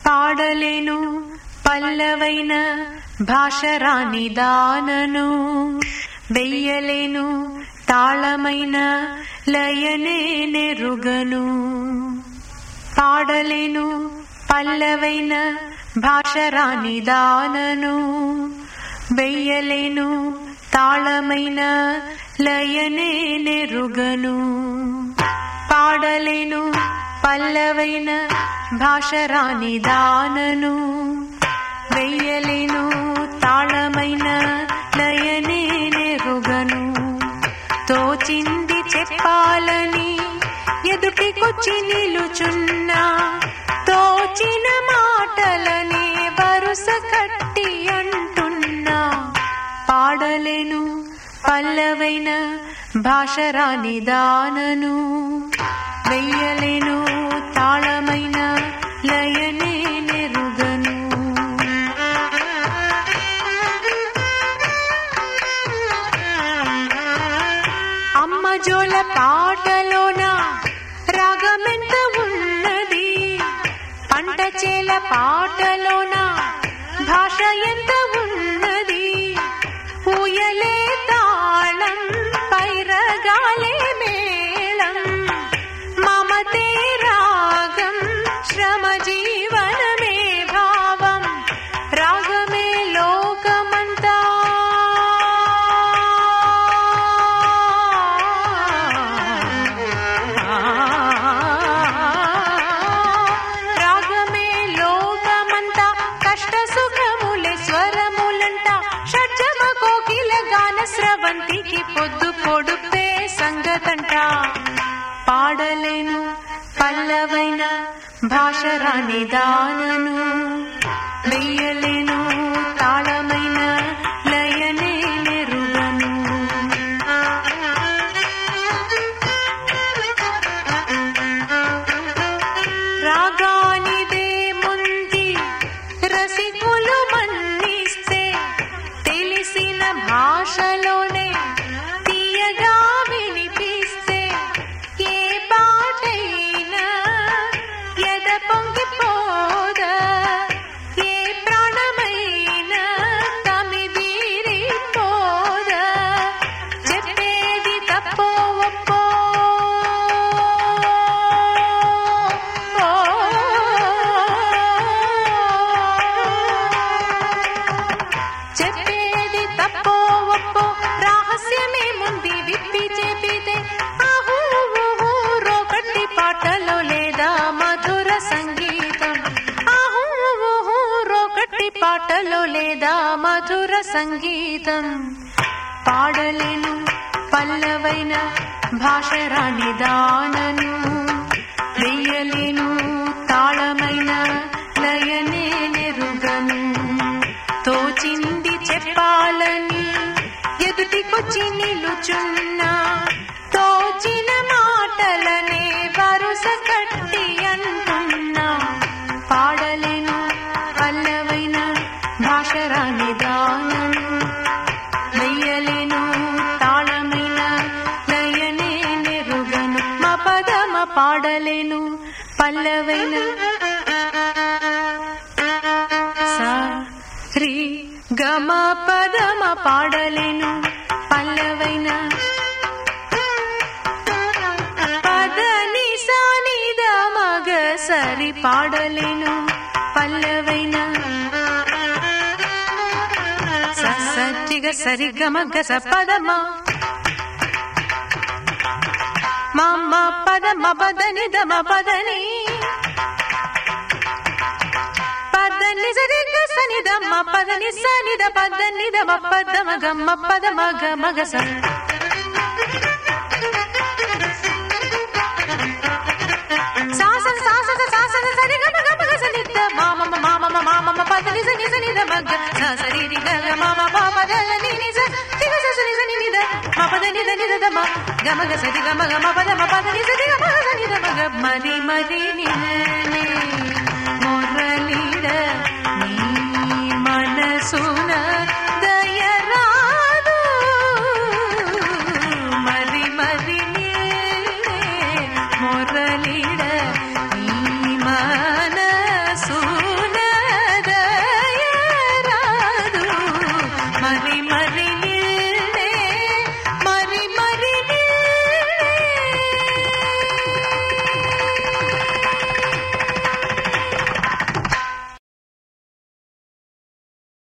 పాడలేను పల్లవైన భాష రాని దానను వెయ్యలేను తాళమైన లయనే నెరుగను పాడలేను పల్లవైన భాష రాని దానను వెయ్యలేను తాళమైన లయనే నెరుగను పాడలేను పల్లవైన భాష రాని దానను వెయ్యలేను తాళమైన లయనే నెరుగను తోచింది చెప్పాలని ఎదుటికొచ్చి నిలుచున్నా తోచిన మాటలనే వరుస కట్టి అంటున్నా పాడలేను పల్లవైన భాష రాని దానను వెయ్యలేను తాళమైన లయనే నెరుగను అమ్మ జోల పాటలోన రాగమెంత ఉన్నది పంట చేల పాటలోన భాష ఎంత ఉన్నది ఊయలే తాళం పైరగాలే మేళం మమతే రాగం శ్రమ జీవనమే భావం రాగమే లోకమంతా రాగమే లోకమంతా కష్ట సుఖములే స్వరములంట షడ్జమ కోకిల గాన స్రవంతికి పొద్దు పొడుపే సంగతంట పాడలేను పల్లవైన భాష రాని దానను వెయ్యలేను తాళమైన లయనే నెరుగను రాగానిదే ముంది రసికులు మన్నిస్తే తెలిసిన భాషలోనే తీయగా వినిపిస్తే ఏ పాటైనా ఎద పొంగిపోదా ఏ ప్రాణమైనా తమిదీరిపోదా చెప్పేది తప్పో ఒప్పో చెప్పేది తప్పో ఒప్పో రహస్యమే ముందు విప్పి చెప్పితే ఆహూ ఊహూ రోకట్టి పాటలో లేదా మధుర సంగీతం ఆహూ ఊహూ రోకట్టి పాటలో లేదా మధుర సంగీతం పాడలేను పల్లవైన భాష రాని దానను వెయ్యలేను తాళమైన లయనే నెరుగను తోచింది చెప్పాలని ఎదుటికొచ్చి నిలుచున్నా తోచిన మాటలనే వరుస కట్టి అంటున్నా పాడలేను పల్లవైన భాష రాని దానను వెయ్యలేను తాళమైన లయనే నెరుగను మా పదమ పాడలేను పల్లవైన సా రి గమ పదమ పాడలేను పల్లవైన పదని సానిద మగ సరి పాడలేను పల్లవైన సరిగ సరిగ మగ స పదమ మమ్మ పదమ పదని దమ పదని పదని సరిగ సని దమ్మ పదని సని ద పదని దమ పదమ గమ్మ పదమ గ మగ స సాసన సాసన సాసన సరి గమ గమ గ సని ద మామ మామ మామ పదని సని సని ద మగ స సరి రి గ గ మామ పాప ద ని ని స తి గ స సని సని ని ద మ పద ని ద ని ద ద మ గమ గ సరి గమ గమ పద మ పద ని సరి గమ గ సని ద మ గ మది మది ని నే మురళిడ నీ మనసు